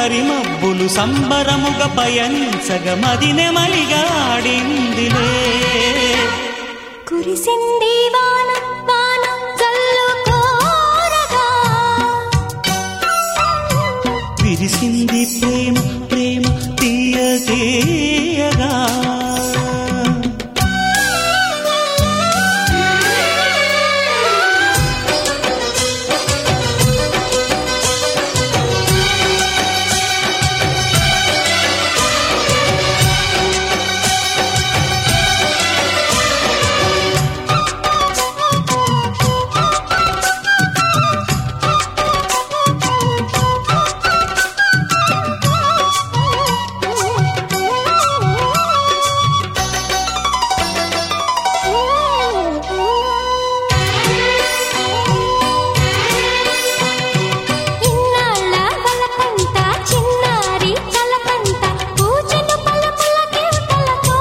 కరిమబ్బులు సంబరముగా పయనించగ మదినె మలిగాడిందిలే కురిసింది వాన వాన జల్లు కోరగా విరిసింది ప్రేమ ప్రేమ తీయ తీయగా ఇన్నాళ్ళ వలకంట చిన్నారి కలకంట పూజను పలుకుల కింతలతో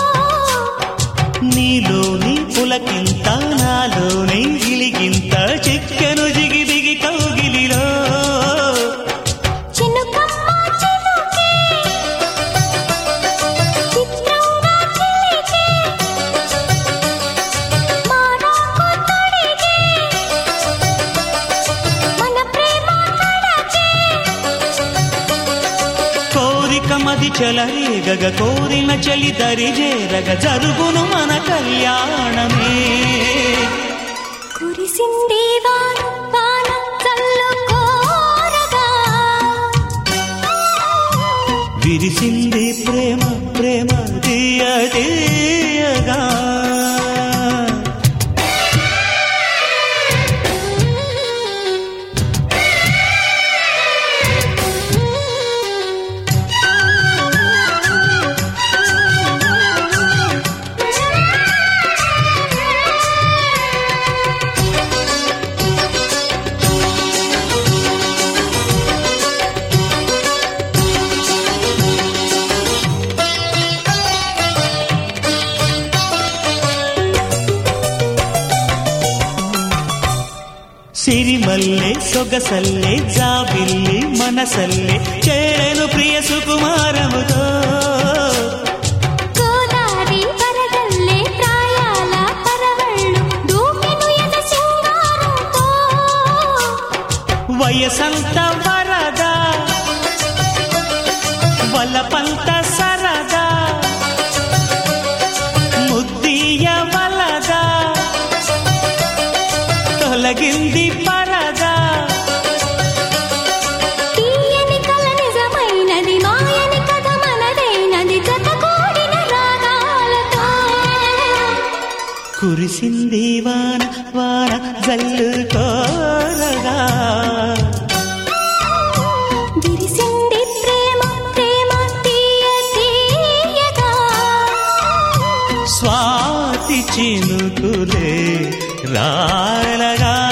నీలోని పులకింత నాలోని గిలిగింత చెక్కెను జిగి దిగి కౌగిలిలో చినుకమ్మ చినుకే చిత్రంగా చిలికే మారాకు తొడిగే మన ప్రేమ కడకే కోరిక మది చెలరేగగ కోరిన చలి దరి చేరగ జరుగును మన కళ్యాణమే కురిసింది వాన వాన చల్లు కోరగా విరిసింది ప్రేమ ప్రేమ తీయ తీయగా సిరిమల్లె సొగసల్లె జాబిల్లి మనసల్లె చేరెను ప్రియ సుకుమారముతో గోదారి వరదల్లే ప్రాయాల పరవళ్ళు దూకెను ఎద సింగారంతో వయసంత వరద వలపంత సరదా ముద్దీయ వలద తొలగింది పరదా తీయని కల నిజమైనది మాయని కథ మనదైనది జత కూడిన రాగాలతో కురిసింది వాన వాన జల్లు కోరగా విరిసింది ప్రేమ ప్రేమ తీయ తీయగా స్వాతి చినుకులే రాలగా